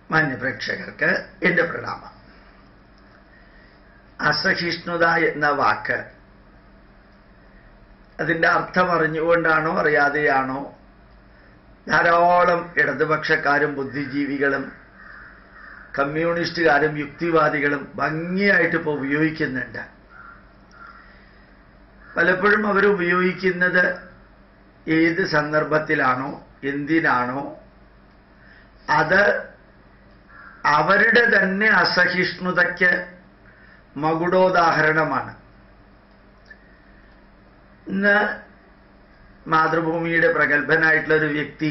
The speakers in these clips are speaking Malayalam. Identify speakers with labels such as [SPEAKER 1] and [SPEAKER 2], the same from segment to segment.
[SPEAKER 1] മാന്യപ്രേക്ഷകർക്ക് എൻ്റെ പ്രണാമം അസഹിഷ്ണുത എന്ന വാക്ക് അതിൻ്റെ അർത്ഥം അറിഞ്ഞുകൊണ്ടാണോ അറിയാതെയാണോ ധാരാളം ഇടതുപക്ഷക്കാരും ബുദ്ധിജീവികളും കമ്മ്യൂണിസ്റ്റുകാരും യുക്തിവാദികളും ഭംഗിയായിട്ട് ഇപ്പോൾ ഉപയോഗിക്കുന്നുണ്ട് പലപ്പോഴും അവർ ഉപയോഗിക്കുന്നത് ഏത് സന്ദർഭത്തിലാണോ എന്തിനാണോ അത് അവരുടെ തന്നെ അസഹിഷ്ണുതയ്ക്ക് മകുടോദാഹരണമാണ് ഇന്ന് മാതൃഭൂമിയുടെ പ്രഗത്ഭനായിട്ടുള്ള ഒരു വ്യക്തി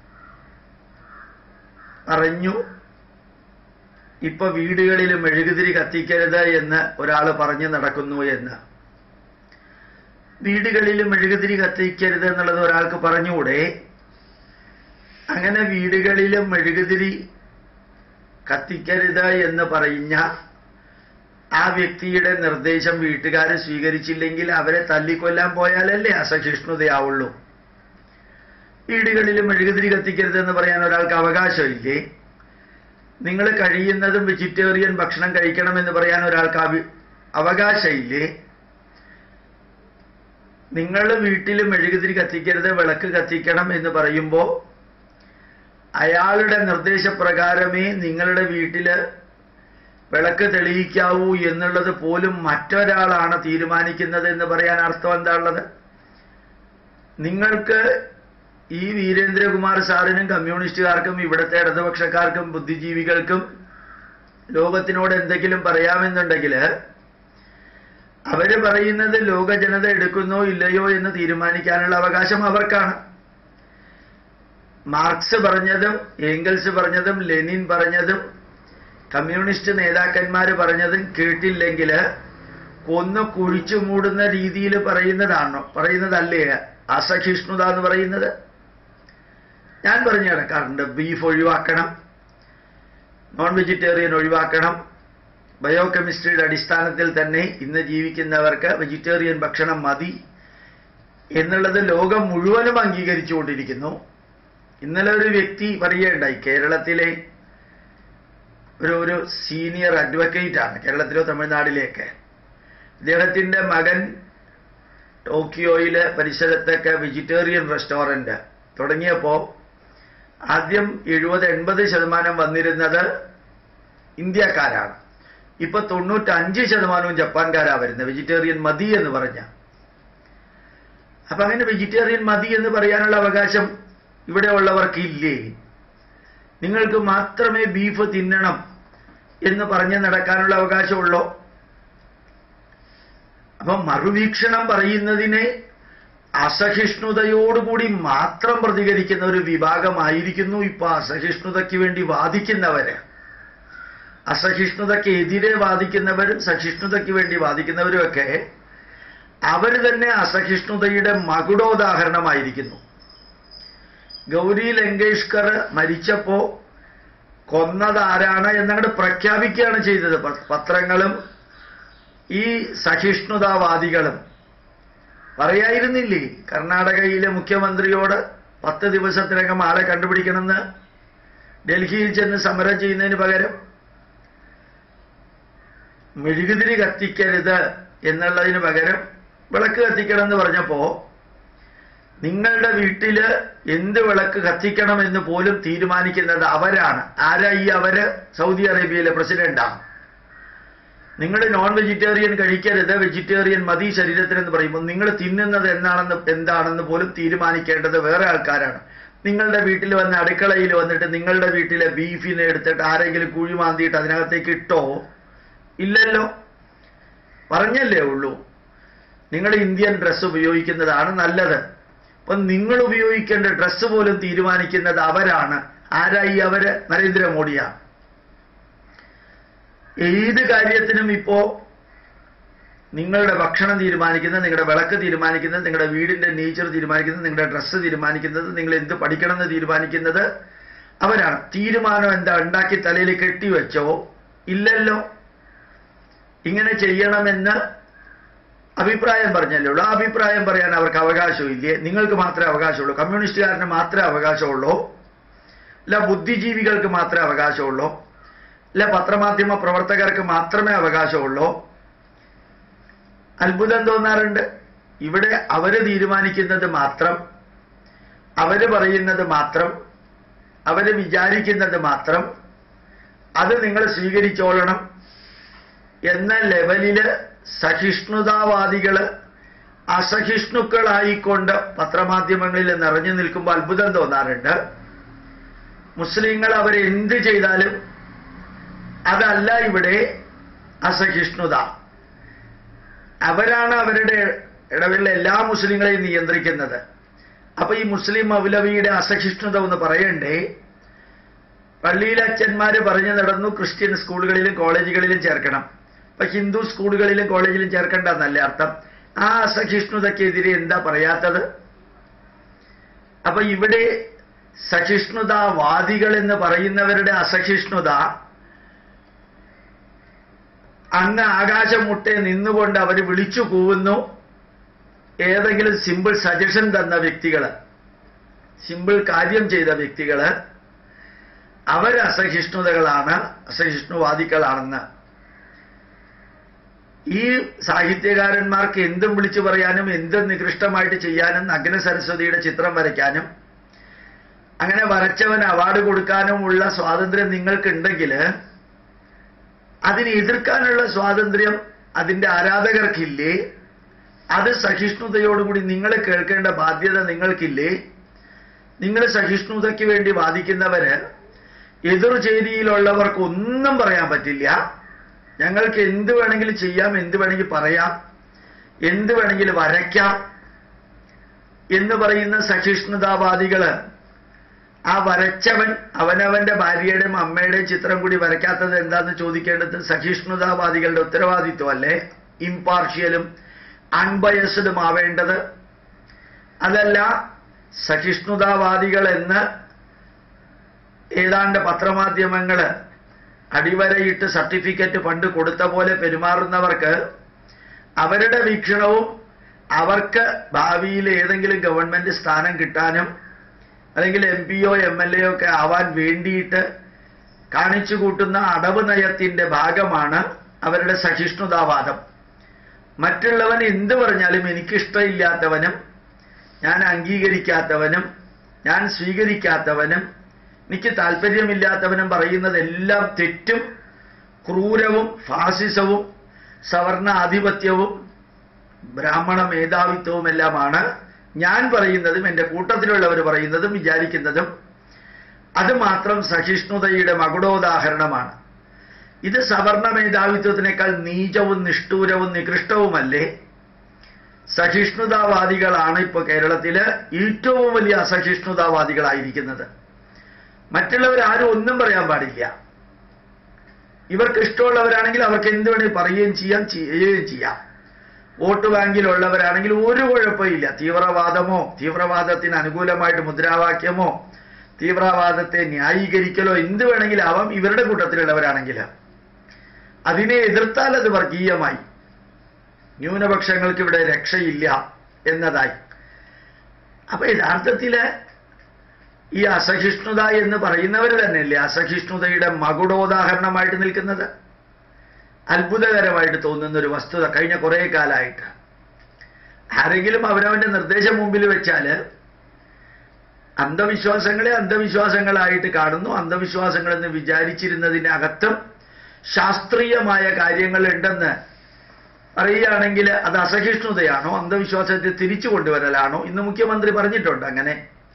[SPEAKER 1] പറഞ്ഞു ഇപ്പൊ വീടുകളിൽ മെഴുകുതിരി കത്തിക്കരുത് എന്ന് ഒരാൾ പറഞ്ഞു നടക്കുന്നു എന്ന് വീടുകളിൽ മെഴുകുതിരി കത്തിക്കരുത് എന്നുള്ളത് ഒരാൾക്ക് പറഞ്ഞുകൂടെ അങ്ങനെ വീടുകളിൽ മെഴുകുതിരി കത്തിക്കരുത് എന്ന് പറഞ്ഞ ആ വ്യക്തിയുടെ നിർദ്ദേശം വീട്ടുകാർ സ്വീകരിച്ചില്ലെങ്കിൽ അവരെ തല്ലിക്കൊല്ലാൻ പോയാലല്ലേ അസഹിഷ്ണുതയാവുള്ളൂ വീടുകളിൽ മെഴുകുതിരി കത്തിക്കരുത് എന്ന് പറയാൻ ഒരാൾക്ക് അവകാശമില്ലേ നിങ്ങൾ കഴിയുന്നതും വെജിറ്റേറിയൻ ഭക്ഷണം കഴിക്കണമെന്ന് പറയാൻ ഒരാൾക്ക് അവ അവകാശമില്ലേ നിങ്ങൾ വീട്ടിൽ മെഴുകുതിരി കത്തിക്കരുത് വിളക്ക് കത്തിക്കണം എന്ന് പറയുമ്പോൾ അയാളുടെ നിർദ്ദേശപ്രകാരമേ നിങ്ങളുടെ വീട്ടില് വിളക്ക് തെളിയിക്കാവൂ എന്നുള്ളത് പോലും മറ്റൊരാളാണ് തീരുമാനിക്കുന്നത് എന്ന് പറയാൻ അർത്ഥം എന്താ ഉള്ളത് നിങ്ങൾക്ക് ഈ വീരേന്ദ്രകുമാർ സാറിനും കമ്മ്യൂണിസ്റ്റുകാർക്കും ഇവിടുത്തെ ഇടതുപക്ഷക്കാർക്കും ബുദ്ധിജീവികൾക്കും ലോകത്തിനോട് എന്തെങ്കിലും പറയാമെന്നുണ്ടെങ്കിൽ അവര് പറയുന്നത് ലോക ജനത എടുക്കുന്നോ ഇല്ലയോ എന്ന് തീരുമാനിക്കാനുള്ള അവകാശം അവർക്കാണ് മാർക്സ് പറഞ്ഞതും ഏംഗൽസ് പറഞ്ഞതും ലെനിൻ പറഞ്ഞതും കമ്മ്യൂണിസ്റ്റ് നേതാക്കന്മാർ പറഞ്ഞതും കേട്ടില്ലെങ്കിൽ കൊന്ന് കുഴിച്ചു മൂടുന്ന രീതിയിൽ പറയുന്നതാണോ പറയുന്നതല്ലേ അസഹിഷ്ണുത എന്ന് പറയുന്നത് ഞാൻ പറഞ്ഞു കിടക്കാറുണ്ട് ബീഫ് ഒഴിവാക്കണം നോൺ വെജിറ്റേറിയൻ ഒഴിവാക്കണം ബയോ കെമിസ്ട്രിയുടെ അടിസ്ഥാനത്തിൽ തന്നെ ഇന്ന് ജീവിക്കുന്നവർക്ക് വെജിറ്റേറിയൻ ഭക്ഷണം മതി എന്നുള്ളത് ലോകം മുഴുവനും അംഗീകരിച്ചുകൊണ്ടിരിക്കുന്നു ഇന്നലെ ഒരു വ്യക്തി പറയുകയുണ്ടായി കേരളത്തിലെ ഒരു ഒരു സീനിയർ അഡ്വക്കേറ്റ് ആണ് കേരളത്തിലോ തമിഴ്നാട്ടിലേക്ക് അദ്ദേഹത്തിന്റെ മകൻ ടോക്കിയോയിലെ പരിസരത്തൊക്കെ വെജിറ്റേറിയൻ റെസ്റ്റോറന്റ് തുടങ്ങിയപ്പോൾ ആദ്യം എഴുപത് എൺപത് ശതമാനം വന്നിരുന്നത് ഇന്ത്യക്കാരാണ് ഇപ്പൊ തൊണ്ണൂറ്റഞ്ച് ശതമാനവും ജപ്പാൻകാരാ വരുന്നത് വെജിറ്റേറിയൻ മതി എന്ന് പറഞ്ഞ അപ്പൊ അങ്ങനെ വെജിറ്റേറിയൻ മതി എന്ന് പറയാനുള്ള അവകാശം ഇവിടെ ഉള്ളവർക്ക് ഇല്ലേ നിങ്ങൾക്ക് മാത്രമേ ബീഫ് തിന്നണം എന്ന് പറഞ്ഞ് നടക്കാനുള്ള അവകാശമുള്ളോ അപ്പൊ മറുവീക്ഷണം പറയുന്നതിനെ അസഹിഷ്ണുതയോടുകൂടി മാത്രം പ്രതികരിക്കുന്ന ഒരു വിഭാഗമായിരിക്കുന്നു ഇപ്പൊ അസഹിഷ്ണുതയ്ക്ക് വേണ്ടി വാദിക്കുന്നവര് അസഹിഷ്ണുതയ്ക്ക് എതിരെ വാദിക്കുന്നവരും സഹിഷ്ണുതയ്ക്ക് വേണ്ടി വാദിക്കുന്നവരും ഒക്കെ അവർ തന്നെ അസഹിഷ്ണുതയുടെ മകുടോദാഹരണമായിരിക്കുന്നു ഗൗരി ലങ്കേഷ്കർ മരിച്ചപ്പോ കൊന്നത് ആരാണ് എന്നങ്ങോട്ട് പ്രഖ്യാപിക്കുകയാണ് ചെയ്തത് പത്രങ്ങളും ഈ സഹിഷ്ണുതാവാദികളും പറയായിരുന്നില്ലേ കർണാടകയിലെ മുഖ്യമന്ത്രിയോട് പത്ത് ദിവസത്തിനകം ആളെ കണ്ടുപിടിക്കണമെന്ന് ഡൽഹിയിൽ ചെന്ന് സമരം ചെയ്യുന്നതിന് പകരം മെഴുകുതിരി കത്തിക്കരുത് എന്നുള്ളതിന് പകരം വിളക്ക് കത്തിക്കണം എന്ന് പറഞ്ഞപ്പോ നിങ്ങളുടെ വീട്ടില് എന്ത് വിളക്ക് കത്തിക്കണം എന്ന് പോലും തീരുമാനിക്കുന്നത് അവരാണ് ആരാ ഈ അവര് സൗദി അറേബ്യയിലെ പ്രസിഡന്റാണ് നിങ്ങൾ നോൺ വെജിറ്റേറിയൻ കഴിക്കരുത് വെജിറ്റേറിയൻ മതി ശരീരത്തിനെന്ന് പറയുമ്പോൾ നിങ്ങൾ തിന്നുന്നത് എന്താണെന്ന് എന്താണെന്ന് പോലും തീരുമാനിക്കേണ്ടത് വേറെ ആൾക്കാരാണ് നിങ്ങളുടെ വീട്ടിൽ വന്ന് അടുക്കളയിൽ വന്നിട്ട് നിങ്ങളുടെ വീട്ടിലെ ബീഫിനെ എടുത്തിട്ട് ആരെങ്കിലും കുഴി മാന്തിയിട്ട് അതിനകത്തേക്ക് ഇട്ടോ ഇല്ലല്ലോ പറഞ്ഞല്ലേ ഉള്ളൂ നിങ്ങൾ ഇന്ത്യൻ ഡ്രസ്സ് ഉപയോഗിക്കുന്നതാണ് നല്ലത് അപ്പൊ നിങ്ങൾ ഉപയോഗിക്കേണ്ട ഡ്രസ്സ് പോലും തീരുമാനിക്കുന്നത് അവരാണ് ആരായി അവര് നരേന്ദ്രമോദിയാണ് ഏത് കാര്യത്തിനും ഇപ്പോ നിങ്ങളുടെ ഭക്ഷണം തീരുമാനിക്കുന്നത് നിങ്ങളുടെ വിളക്ക് തീരുമാനിക്കുന്നത് നിങ്ങളുടെ വീടിന്റെ നേച്ചർ തീരുമാനിക്കുന്നത് നിങ്ങളുടെ ഡ്രസ്സ് തീരുമാനിക്കുന്നത് നിങ്ങൾ എന്ത് പഠിക്കണമെന്ന് തീരുമാനിക്കുന്നത് അവരാണ് തീരുമാനം എന്താ ഉണ്ടാക്കി തലയിൽ കെട്ടിവെച്ചോ ഇല്ലല്ലോ ഇങ്ങനെ ചെയ്യണമെന്ന് അഭിപ്രായം പറഞ്ഞല്ലേ ഉള്ളൂ ആ അഭിപ്രായം പറയാൻ അവർക്ക് അവകാശമില്ലേ നിങ്ങൾക്ക് മാത്രമേ അവകാശമുള്ളൂ കമ്മ്യൂണിസ്റ്റുകാരന് മാത്രമേ അവകാശമുള്ളൂ അല്ല ബുദ്ധിജീവികൾക്ക് മാത്രമേ അവകാശമുള്ളൂ അല്ല പത്രമാധ്യമ പ്രവർത്തകർക്ക് മാത്രമേ അവകാശമുള്ളൂ അത്ഭുതം തോന്നാറുണ്ട് ഇവിടെ അവര് തീരുമാനിക്കുന്നത് മാത്രം അവര് പറയുന്നത് മാത്രം അവര് വിചാരിക്കുന്നത് മാത്രം അത് നിങ്ങൾ സ്വീകരിച്ചോളണം എന്ന ലെവലില് സഹിഷ്ണുതാവാദികള് അസഹിഷ്ണുക്കളായിക്കൊണ്ട് പത്രമാധ്യമങ്ങളിൽ നിറഞ്ഞു നിൽക്കുമ്പോൾ അത്ഭുതം തോന്നാറുണ്ട് മുസ്ലിങ്ങൾ അവരെന്ത് ചെയ്താലും അതല്ല ഇവിടെ അസഹിഷ്ണുത അവരാണ് അവരുടെ ഇടവിലുള്ള എല്ലാ മുസ്ലിങ്ങളെയും നിയന്ത്രിക്കുന്നത് അപ്പൊ ഈ മുസ്ലിം മൗലവിയുടെ അസഹിഷ്ണുത എന്ന് പറയണ്ടേ പള്ളിയിലെ അച്ഛന്മാര് പറഞ്ഞു നടന്നു ക്രിസ്ത്യൻ സ്കൂളുകളിലും കോളേജുകളിലും ചേർക്കണം അപ്പൊ ഹിന്ദു സ്കൂളുകളിലും കോളേജിലും ചേർക്കേണ്ട എന്നല്ല അർത്ഥം ആ അസഹിഷ്ണുതക്കെതിരെ എന്താ പറയാത്തത് അപ്പൊ ഇവിടെ സഹിഷ്ണുതാവാദികൾ എന്ന് പറയുന്നവരുടെ അസഹിഷ്ണുത അങ്ങ് ആകാശം മുട്ടെ നിന്നുകൊണ്ട് അവർ വിളിച്ചു കൂവുന്നു ഏതെങ്കിലും സിമ്പിൾ സജഷൻ തന്ന വ്യക്തികള് സിമ്പിൾ കാര്യം ചെയ്ത വ്യക്തികള് അവർ അസഹിഷ്ണുതകളാണ് അസഹിഷ്ണുവാദികളാണെന്ന് ഈ സാഹിത്യകാരന്മാർക്ക് എന്തും വിളിച്ചു പറയാനും എന്തും നികൃഷ്ടമായിട്ട് ചെയ്യാനും നഗ്ന സരസ്വതിയുടെ ചിത്രം വരയ്ക്കാനും അങ്ങനെ വരച്ചവന് അവാർഡ് കൊടുക്കാനുമുള്ള സ്വാതന്ത്ര്യം നിങ്ങൾക്കുണ്ടെങ്കിൽ അതിനെ എതിർക്കാനുള്ള സ്വാതന്ത്ര്യം അതിന്റെ ആരാധകർക്കില്ലേ അത് സഹിഷ്ണുതയോടുകൂടി നിങ്ങൾ കേൾക്കേണ്ട ബാധ്യത നിങ്ങൾക്കില്ലേ നിങ്ങൾ സഹിഷ്ണുതയ്ക്ക് വേണ്ടി വാദിക്കുന്നവര് എതിർചേരിയിലുള്ളവർക്ക് ഒന്നും പറയാൻ പറ്റില്ല ഞങ്ങൾക്ക് എന്ത് വേണമെങ്കിലും ചെയ്യാം എന്ത് വേണമെങ്കിൽ പറയാം എന്ത് വേണമെങ്കിലും വരയ്ക്കാം എന്ന് പറയുന്ന സഹിഷ്ണുതാവാദികള് ആ വരച്ചവൻ അവനവന്റെ ഭാര്യയുടെയും അമ്മയുടെയും ചിത്രം കൂടി വരയ്ക്കാത്തത് എന്താന്ന് ചോദിക്കേണ്ടത് സഹിഷ്ണുതാവാദികളുടെ ഉത്തരവാദിത്വമല്ലേ ഇംപാർഷ്യലും അൺബയസ്ഡും ആവേണ്ടത് അതല്ല സഹിഷ്ണുതാവാദികൾ എന്ന് ഏതാണ്ട് പത്രമാധ്യമങ്ങള് അടിവരയിട്ട് സർട്ടിഫിക്കറ്റ് ഫണ്ട് കൊടുത്ത പോലെ പെരുമാറുന്നവർക്ക് അവരുടെ വീക്ഷണവും അവർക്ക് ഭാവിയിൽ ഏതെങ്കിലും ഗവൺമെന്റ് സ്ഥാനം കിട്ടാനും അല്ലെങ്കിൽ എം പിയോ എം എൽ എ ഒക്കെ ആവാൻ വേണ്ടിയിട്ട് കാണിച്ചു കൂട്ടുന്ന അടവ് നയത്തിന്റെ ഭാഗമാണ് അവരുടെ സഹിഷ്ണുതാവാദം മറ്റുള്ളവൻ എന്ത് പറഞ്ഞാലും എനിക്കിഷ്ടമില്ലാത്തവനും ഞാൻ അംഗീകരിക്കാത്തവനും ഞാൻ സ്വീകരിക്കാത്തവനും എനിക്ക് താല്പര്യമില്ലാത്തവനും പറയുന്നതെല്ലാം തെറ്റും ക്രൂരവും ഫാസിസവും സവർണ ആധിപത്യവും ബ്രാഹ്മണ മേധാവിത്വവും എല്ലാമാണ് ഞാൻ പറയുന്നതും എൻ്റെ കൂട്ടത്തിലുള്ളവർ പറയുന്നതും വിചാരിക്കുന്നതും അത് മാത്രം സഹിഷ്ണുതയുടെ മകുടോദാഹരണമാണ് ഇത് സവർണ മേധാവിത്വത്തിനേക്കാൾ നീചവും നിഷ്ഠൂരവും നികൃഷ്ടവുമല്ലേ സഹിഷ്ണുതാവാദികളാണ് ഇപ്പോൾ കേരളത്തില് ഏറ്റവും വലിയ അസഹിഷ്ണുതാവാദികളായിരിക്കുന്നത് മറ്റുള്ളവർ ആരും ഒന്നും പറയാൻ പാടില്ല ഇവർക്ക് ഇഷ്ടമുള്ളവരാണെങ്കിൽ അവർക്ക് എന്ത് വേണമെങ്കിൽ പറയുകയും ചെയ്യാം ചെയ്യുകയും ചെയ്യാം വോട്ട് ബാങ്കിലുള്ളവരാണെങ്കിൽ ഒരു കുഴപ്പമില്ല തീവ്രവാദമോ തീവ്രവാദത്തിന് അനുകൂലമായിട്ട് മുദ്രാവാക്യമോ തീവ്രവാദത്തെ ന്യായീകരിക്കലോ എന്ത് വേണമെങ്കിലും ആവാം ഇവരുടെ കൂട്ടത്തിലുള്ളവരാണെങ്കിൽ അതിനെ എതിർത്താൽ അത് വർഗീയമായി ന്യൂനപക്ഷങ്ങൾക്ക് ഇവിടെ രക്ഷയില്ല എന്നതായി അപ്പൊ യഥാർത്ഥത്തില് ഈ അസഹിഷ്ണുത എന്ന് പറയുന്നവർ തന്നെയല്ലേ അസഹിഷ്ണുതയുടെ മകുടോദാഹരണമായിട്ട് നിൽക്കുന്നത് അത്ഭുതകരമായിട്ട് തോന്നുന്ന ഒരു വസ്തുത കഴിഞ്ഞ കുറേ കാലമായിട്ട് ആരെങ്കിലും അവരവന്റെ നിർദ്ദേശം മുമ്പിൽ വെച്ചാല് അന്ധവിശ്വാസങ്ങളെ അന്ധവിശ്വാസങ്ങളായിട്ട് കാണുന്നു അന്ധവിശ്വാസങ്ങളെന്ന് വിചാരിച്ചിരുന്നതിന്റെ അകത്തും ശാസ്ത്രീയമായ കാര്യങ്ങൾ ഉണ്ടെന്ന് പറയുകയാണെങ്കിൽ അത് അസഹിഷ്ണുതയാണോ അന്ധവിശ്വാസത്തെ തിരിച്ചു കൊണ്ടുവരലാണോ ഇന്ന് മുഖ്യമന്ത്രി പറഞ്ഞിട്ടുണ്ട് അങ്ങനെ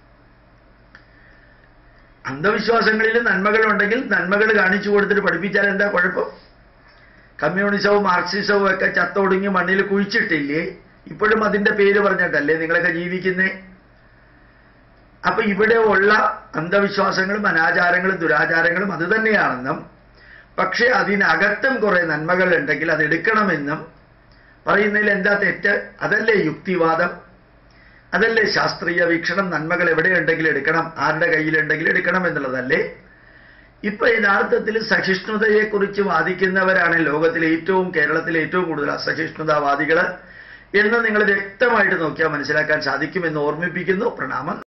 [SPEAKER 1] അന്ധവിശ്വാസങ്ങളിൽ നന്മകളുണ്ടെങ്കിൽ നന്മകൾ കാണിച്ചു കൊടുത്തിട്ട് പഠിപ്പിച്ചാൽ എന്താ കുഴപ്പം കമ്മ്യൂണിസവും മാർക്സിസവും ഒക്കെ ചത്തൊടുങ്ങി മണ്ണിൽ കുഴിച്ചിട്ടില്ലേ ഇപ്പോഴും അതിന്റെ പേര് പറഞ്ഞിട്ടല്ലേ നിങ്ങളൊക്കെ ജീവിക്കുന്നേ അപ്പൊ ഇവിടെ ഉള്ള അന്ധവിശ്വാസങ്ങളും അനാചാരങ്ങളും ദുരാചാരങ്ങളും അത് തന്നെയാണെന്നും പക്ഷെ അതിനകത്തും കുറെ നന്മകൾ ഉണ്ടെങ്കിൽ അത് എടുക്കണമെന്നും പറയുന്നതിൽ എന്താ തെറ്റ് അതല്ലേ യുക്തിവാദം അതല്ലേ ശാസ്ത്രീയ വീക്ഷണം നന്മകൾ എവിടെയുണ്ടെങ്കിൽ എടുക്കണം ആരുടെ കയ്യിലുണ്ടെങ്കിൽ എടുക്കണം എന്നുള്ളതല്ലേ ഇപ്പൊ യഥാർത്ഥത്തിൽ സഹിഷ്ണുതയെക്കുറിച്ച് വാദിക്കുന്നവരാണ് ലോകത്തിലെ ഏറ്റവും കേരളത്തിലെ ഏറ്റവും കൂടുതൽ അസഹിഷ്ണുതാവാദികൾ എന്ന് നിങ്ങൾ വ്യക്തമായിട്ട് നോക്കിയാൽ മനസ്സിലാക്കാൻ സാധിക്കുമെന്ന് ഓർമ്മിപ്പിക്കുന്നു പ്രണാമം